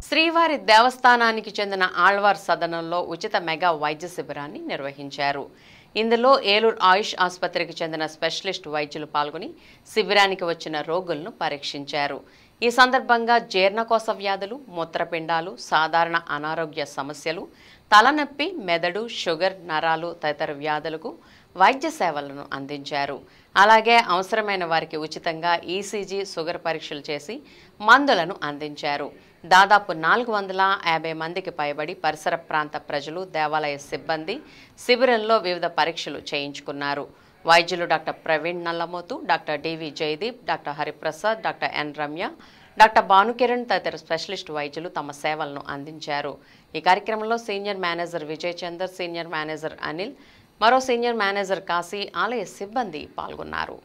శ్రీవారి దేవస్థానానికి చెందిన ఆళ్వార్ సదనంలో ఉచిత మెగా వైద్య శిబిరాన్ని నిర్వహించారు ఇందులో ఏలూరు ఆయుష్ ఆసుపత్రికి చెందిన స్పెషలిస్ట్ వైద్యులు పాల్గొని శిబిరానికి వచ్చిన రోగులను పరీక్షించారు ఈ సందర్భంగా జీర్ణకోశ వ్యాధులు మూత్రపిండాలు సాధారణ అనారోగ్య సమస్యలు తలనొప్పి మెదడు షుగర్ నరాలు తదితర వ్యాధులకు వైద్య సేవలను అందించారు అలాగే అవసరమైన వారికి ఉచితంగా ఈసీజీ షుగర్ పరీక్షలు చేసి మందులను అందించారు దాదాపు నాలుగు వందల యాభై మందికి పైబడి పరిసర ప్రాంత ప్రజలు దేవాలయ సిబ్బంది శిబిరంలో వివిధ పరీక్షలు చేయించుకున్నారు వైద్యులు doctor Praveen Nallamothu doctor D V Jayadeep doctor Hariprasad doctor N Ramya doctor Bhanukiran తదితర స్పెషలిస్ట్ వైద్యులు తమ సేవలను అందించారు ఈ కార్యక్రమంలో senior manager Vijay Chander senior manager Anil మరో సీనియర్ మేనేజర్ కాశీ ఆలయ సిబ్బంది పాల్గొన్నారు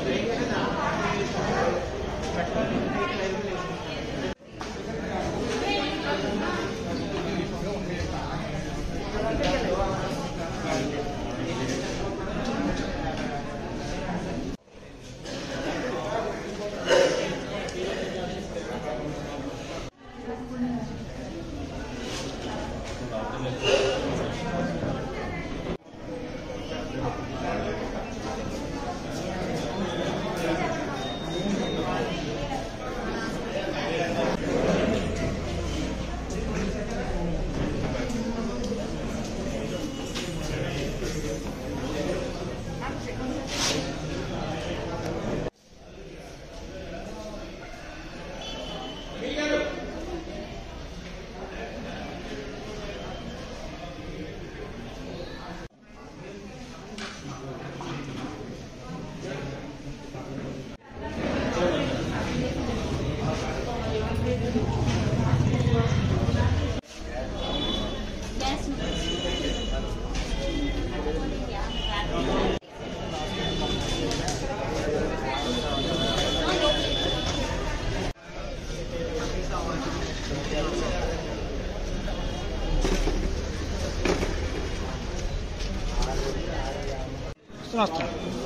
వస్తాను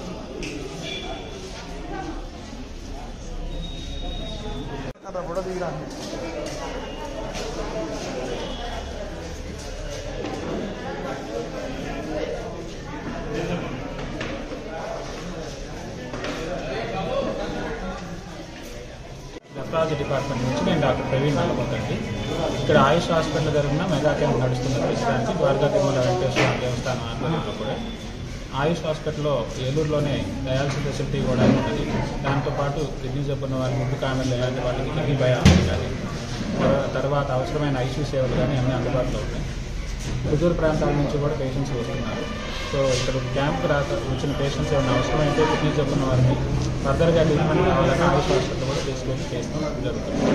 కదా ఫోటో దిగిరా నెఫ్రాలజీ డిపార్ట్మెంట్ నుంచి నేను డాక్టర్ ప్రవీణ్ నల్లమొద్దండి ఇక్కడ ఆయుష్ హాస్పిటల్ జరిగిన మెగా క్యాంప్ నడుస్తున్న ప్రస్తుతానికి ద్వారకా తిరుమల వెంకటేశ్వర దేవస్థానం ఆధ్వర్యంలో కూడా ఆయుష్ హాస్పిటల్లో ఏలూరులోనే డయాలసిస్ ఫెసిలిటీ కూడా ఉన్నది దాంతోపాటు కిడ్నీ జబ్బున్న వారికి ముద్దు కామెర్లు ఇలాంటి వాళ్ళకి కిడ్నీ బయాలజీ కానీ తర్వా- తర్వాత అవసరమైన ఐసీ సేవలు కానీ అన్నీ అందుబాటులో ఉన్నాయి సుదూర ప్రాంతాల నుంచి కూడా పేషెంట్స్ వస్తున్నారు సో ఇక్కడ క్యాంప్కి రాక వచ్చిన పేషెంట్స్ ఏమైనా అవసరమైతే కిడ్నీ జబ్బున్న వారిని ఫర్దర్గా ట్రీట్మెంట్ కావాలని ఆయుష్ హాస్పిటల్ కూడా తీసుకొచ్చి చేస్తాం జరుగుతుంది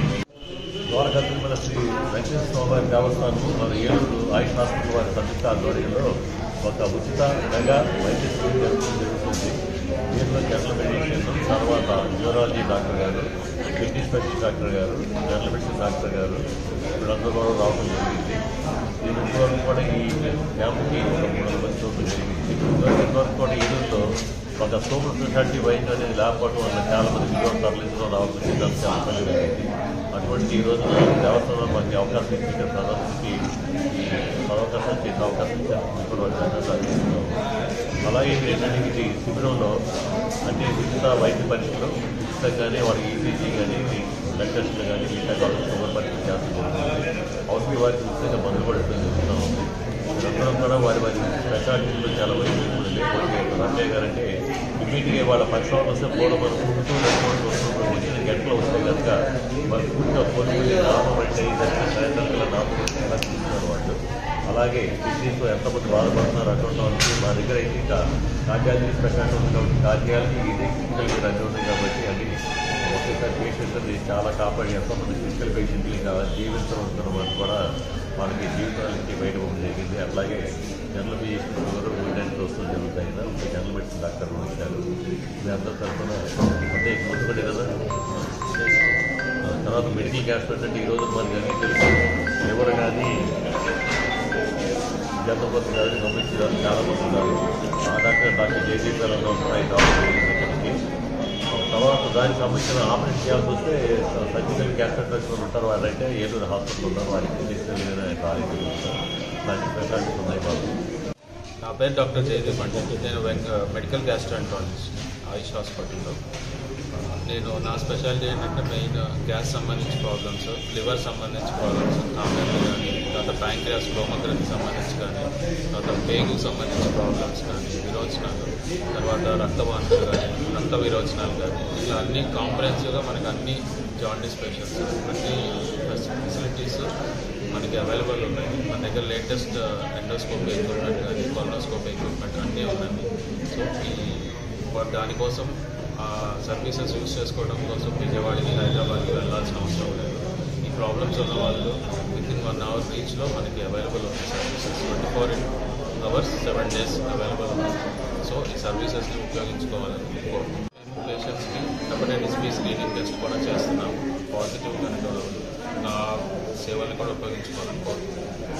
ద్వారకా తిరుమల శ్రీ వెంకటేశ్వర స్వామి దేవస్థానం మన ఏలూరు ఆయుష్ హాస్పిటల్ వారి సంయుక్త ఆధ్వర్యంలో ఒక ఉచిత మెగా వైద్య శిబిరం జరగడం జరుగుతుంది దీంట్లో జనరల్ మెడిసిన్ తర్వాత న్యూరాలజీ డాక్టర్ గారు కిడ్నీ స్పెషలిస్ట్ డాక్టర్ గారు జనరల్ మెడిసిన్ డాక్టర్ గారు వీళ్ళందరూ కూడా రావడం జరిగింది దీని వరకు కూడా ఈ క్యాంప్కి ఒక మూడు వందల మంది చూడడం జరిగింది ఇంతవరకు కూడా ఏలూరులో ఒక సూపర్ స్పెషాలిటీ వైద్యం అనేది లేకపోవడం వల్ల చాలా మంది విజయవాడ తరలించడం రావాల్సి వచ్చింది అది చాలా ఇబ్బంది కలిగింది అటువంటి ఈ రోజున దేవస్థానం మనకి అవకాశం ఇచ్చి ఇక్కడ ప్రజలకి ఈ అవకాశం చేసే అవకాశం ఇచ్చారు ఇప్పుడు వారికి ధన్యవాదాలు తెలుపుతున్నాము. అలాగే ఇక్కడ ఏంటంటే ఇది శిబిరంలో అంటే ఉచిత వైద్య పరీక్షలు ఉచితంగానే వారికి ఈసీజీ కానీ బ్లడ్ టెస్టులు కానీ మిగతా కావాలి షుగర్ పరీక్షలు చేస్తూ జరుగుతుంది అవసరం వారికి ఉచితంగా మందులు కూడా ఇవ్వడం జరుగుతూ ఉంది వీళ్ళందరూ కూడా వారి వారి స్పెషాలిటీలో చాలా వైద్యులు కూడా లేకపోతే రమయ్య గారు అంటే ఇమీడియట్గా వాళ్ళ పరిశ్రమలు వస్తే పూర్వం మనం పుట్టుతూ రెస్పాన్స్ వస్తున్నప్పుడు వచ్చిన గంటలు వస్తే కనుక వారు పూర్తిగా కోల్పోయి నామం అంటే ఇదంతా సాయంత్రం కల్లా నామం చూస్తున్నారు వాళ్ళు అలాగే కిడ్నీతో ఎంతమంది బాధపడుతున్నారు అటువంటి వాళ్ళకి మా దగ్గర అయితే ఇంకా కార్డియాలజీ స్పెషాలిటీ ఉంది కాబట్టి కార్డియాలజీ ఇది క్రిటికల్ రెండు ఉంది కాబట్టి అది ఒకేసారి పేషెంట్ అది చాలా కాపాడి ఎంతోమంది క్రిటికల్ పేషెంట్లు ఇంకా జీవించడం వాళ్ళు కూడా వాళ్ళకి జీవితాలకి బయట పోవడం జరిగింది అట్లాగే జనరల్ ఫిజిషియన్ షుగర్ వీటన్నిటి వస్తువులు జరుగుతాయి కదా ఇంకా జనరల్ మెడిసిన్ డాక్టర్లు వచ్చారు మీ అందరి తరఫున అంటే ముందుపడి కదా ఆ, తర్వాత మెడికల్ క్యాస్ట్ అంటే ఈరోజు మనకి అన్నీ తెలుసు ఎవరు కానీ జనపతి గారిని పంపించారు చాలా మంది ఉన్నారు ఆ డాక్టర్ డాక్టర్ జయదీప్ గారు ఉన్నారు ఐదు డాక్టర్ ఇక్కడికి తర్వాత దానికి సంబంధించిన ఆపరేషన్ చేయాల్సి వస్తే సర్జికల్ క్యాన్సర్ వాళ్ళు ఉంటారు వారైతే ఏలూరు హాస్పిటల్ ఉన్నారు వారికి డిజిటల్ కాలేజీ లాంటి ఫెసిలిటీస్ ఉన్నాయి మాకు నా పేరు డాక్టర్ జయదీప్ అండి నేను వెంక- మెడికల్ గ్యాస్ట్రాంటాలజిస్ట్ ఆయుష్ హాస్పిటల్లో నేను నా స్పెషాలిటీ ఏంటంటే మెయిన్ గ్యాస్ సంబంధించి ప్రాబ్లమ్స్ లివర్ సంబంధించి ప్రాబ్లమ్స్ కామెంట్ కానీ తర్వాత ప్యాంక్రియాస్ లోమగ్రహకి సంబంధించి కానీ తర్వాత పేగుకు సంబంధించి ప్రాబ్లమ్స్ కానీ విరోచనాలు తర్వాత రక్తవాంతులు కానీ రక్త విరోచనాలు కానీ ఇట్లా అన్ని కాంప్రహెన్సివ్గా మనకి అన్ని జాండీస్ పేషెంట్స్ అన్ని ఫెసిలిటీస్ మనకి అవైలబుల్ ఉన్నాయి మన దగ్గర లేటెస్ట్ ఎండోస్కోప్ ఎక్విప్మెంట్ కానీ కొలనోస్కోప్ ఎక్విప్మెంట్ అన్నీ ఉన్నాయి సో ఈ వా- దానికోసం ఆ సర్వీసెస్ యూస్ చేసుకోవడం కోసం విజయవాడకి హైదరాబాద్కి వెళ్ళాల్సిన అవసరం లేదు ఈ ప్రాబ్లమ్స్ ఉన్న వాళ్ళు విత్ ఇన్ వన్ అవర్ రీచ్లో మనకి అవైలబుల్ ఉన్నాయి services twenty four hours seven days available ఉన్నాయి సో ఈ సర్వీసెస్ని ఉపయోగించుకోవాలని కోరుకుంటున్నాను మేము పేషెంట్స్కి హెపటైటిస్ బి స్క్రీనింగ్ టెస్ట్ కూడా చేస్తున్నాము పాజిటివ్ కనుక నా సేవల్ని కూడా ఉపయోగించుకోవాలని కోరుకుంటున్నాను